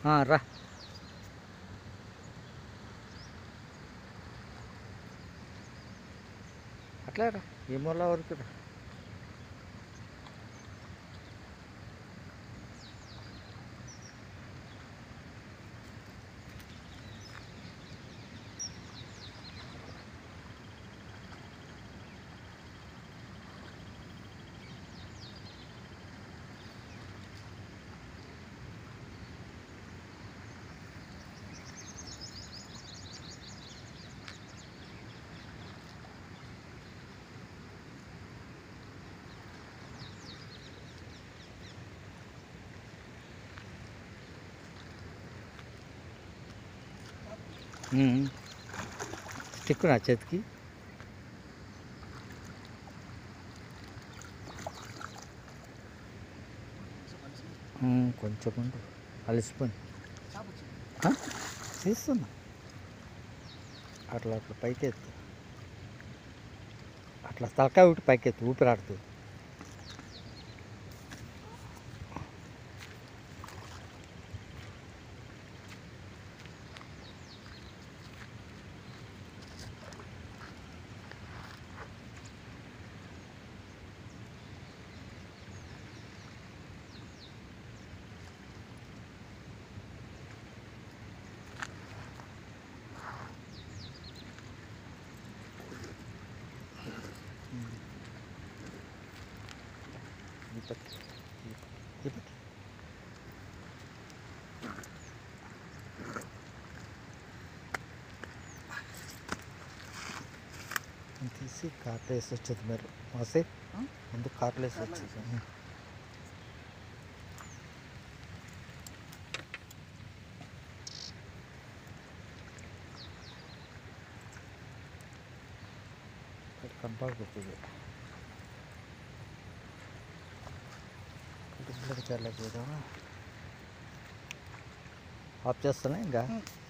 ఆ, రా అట్లా రా ఈ మూల వరకు రా ఉమ్. స్టిక్ నా చేతికి ఉమ్, కొంచెం ఉండు అలసిపోయి తీస్తున్నా అట్లా అట్లా పైకి ఎత్తు అట్లా తలకాయ ఒకటి పైకి ఎత్తు ఊపిరాడుతుంది ఈ పక్క, ఈ పక్క, ఈ పక్క. ఇది తీసి కార్లో వేసి వచ్చేది మీరు వస్తే ముందు కార్లో వేసి వచ్చేది ఇక్కడ కనపడుతుంది ఇక్కడ చల్లకపోదామా ఆఫ్ చేస్తానా ఇంకా